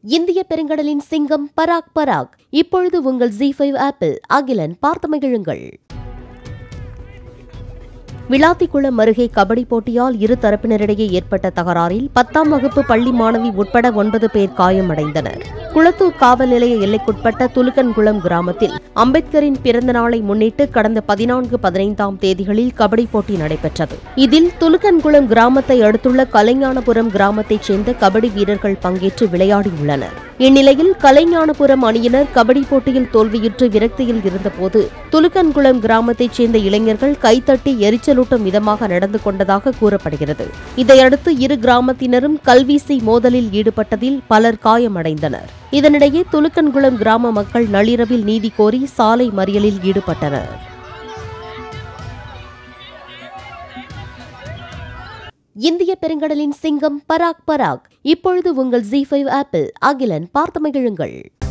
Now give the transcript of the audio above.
இந்திய பெருங்கடலின் சிங்கம் பராக் பராக் இப்பொழுது உங்கள் ஜி ஃபைவ் ஆப்பிள் அகிலன் பார்த்து மகிழுங்கள் விளாத்திக்குளம் அருகே கபடி போட்டியால் இரு தரப்பினரிடையே ஏற்பட்ட தகராறில் பத்தாம் வகுப்பு பள்ளி மாணவி உட்பட ஒன்பது பேர் காயமடைந்தனர் குளத்தூர் காவல் நிலைய எல்லைக்குட்பட்ட துலுக்கன்குளம் கிராமத்தில் அம்பேத்கரின் பிறந்த நாளை முன்னிட்டு கடந்த பதினான்கு பதினைந்தாம் தேதிகளில் கபடி போட்டி நடைபெற்றது இதில் துலுக்கன்குளம் கிராமத்தை அடுத்துள்ள கலைஞானபுரம் கிராமத்தைச் சேர்ந்த கபடி வீரர்கள் பங்கேற்று விளையாடியுள்ளனர் இந்நிலையில் கலைஞானபுரம் அணியினர் கபடி போட்டியில் தோல்வியுற்று விரக்தியில் இருந்தபோது துலுக்கன்குளம் கிராமத்தைச் சேர்ந்த இளைஞர்கள் கைத்தட்டி எரிச்சலூட்டும் விதமாக நடந்து கொண்டதாக கூறப்படுகிறது இதையடுத்து இரு கிராமத்தினரும் கல்வீசி மோதலில் ஈடுபட்டதில் பலர் காயமடைந்தனர் இதனிடையே துலுக்கன்குளம் கிராம மக்கள் நள்ளிரவில் நீதி கோரி சாலை மறியலில் ஈடுபட்டனர் இந்திய பெருங்கடலின் சிங்கம் பராக் பராக் இப்பொழுது உங்கள் ஜி ஃபைவ் ஆப்பிள் அகிலன் பார்த்து மகிழுங்கள்